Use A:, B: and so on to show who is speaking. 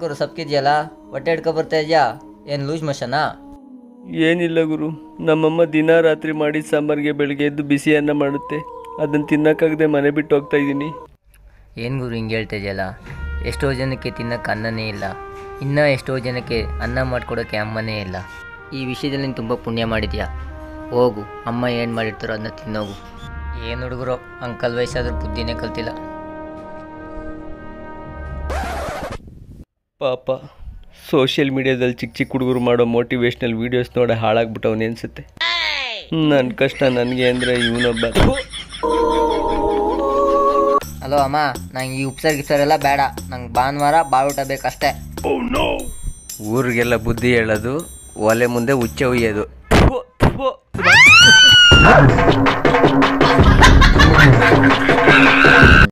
A: ಗುರು ಸಪ್ಕಿದ್ಯಲ್ಲ ಹೊಟ್ಟೆ ಹಿಡ್ಕೊ ಬರ್ತಾ ಇದೆಯಾ ಏನು ಲೂಸ್ ಮೋಷನಾ
B: ಏನಿಲ್ಲ ಗುರು ನಮ್ಮಮ್ಮ ದಿನ ರಾತ್ರಿ ಮಾಡಿದ ಸಾಂಬಾರಿಗೆ ಬೆಳಗ್ಗೆ ಎದ್ದು ಬಿಸಿ ಅನ್ನ ಮಾಡುತ್ತೆ ಅದನ್ನು ತಿನ್ನಕ್ಕಾಗದೆ ಮನೆ ಬಿಟ್ಟು ಹೋಗ್ತಾ ಇದ್ದೀನಿ
A: ಏನು ಗುರು ಹಿಂಗೆ ಹೇಳ್ತಾ ಇದೆಯಲ್ಲ ಎಷ್ಟೋ ಜನಕ್ಕೆ ತಿನ್ನಕ್ಕೆ ಅನ್ನನೇ ಇಲ್ಲ ಇನ್ನೂ ಎಷ್ಟೋ ಜನಕ್ಕೆ ಅನ್ನ ಮಾಡಿಕೊಡೋಕ್ಕೆ ಅಮ್ಮನೇ ಇಲ್ಲ ಈ ವಿಷಯದಲ್ಲಿ ನೀನು ತುಂಬ ಪುಣ್ಯ ಮಾಡಿದ್ಯಾ ಹೋಗು ಅಮ್ಮ ಏನು ಮಾಡಿರ್ತಾರೋ ಅದನ್ನ ತಿನ್ನೋಗು ಏನು ಹುಡುಗರು ಅಂಕಲ್ ವಯಸ್ಸಾದ್ರೂ ಬುದ್ಧಿನೇ ಕಲ್ತಿಲ್ಲ
B: ಪಾಪ ಸೋಷಿಯಲ್ ಮೀಡಿಯಾದಲ್ಲಿ ಚಿಕ್ಕ ಚಿಕ್ಕ ಹುಡುಗರು ಮಾಡೋ ಮೋಟಿವೇಶ್ನಲ್ ವೀಡಿಯೋಸ್ ನೋಡಿ ಹಾಳಾಗ್ಬಿಟ್ಟವನೇ ಅನ್ಸುತ್ತೆ ನನ್ನ ಕಷ್ಟ ನನಗೆ ಅಂದರೆ ಇವನೊಬ್ಬ
A: ಹಲೋ ಅಮ್ಮ ನಂಗೆ ಈ ಉಪ್ಸರ್ ಗಿಪ್ಸರ್ ಬೇಡ ನಂಗೆ ಭಾನುವಾರ ಬಾಳೂಟ ಬೇಕಷ್ಟೇ
C: ಊರಿಗೆಲ್ಲ ಬುದ್ಧಿ ಹೇಳೋದು ಒಲೆ ಮುಂದೆ ಉಚ್ಚ ಉಯ್ಯೋದು
B: ಥು, ಥು.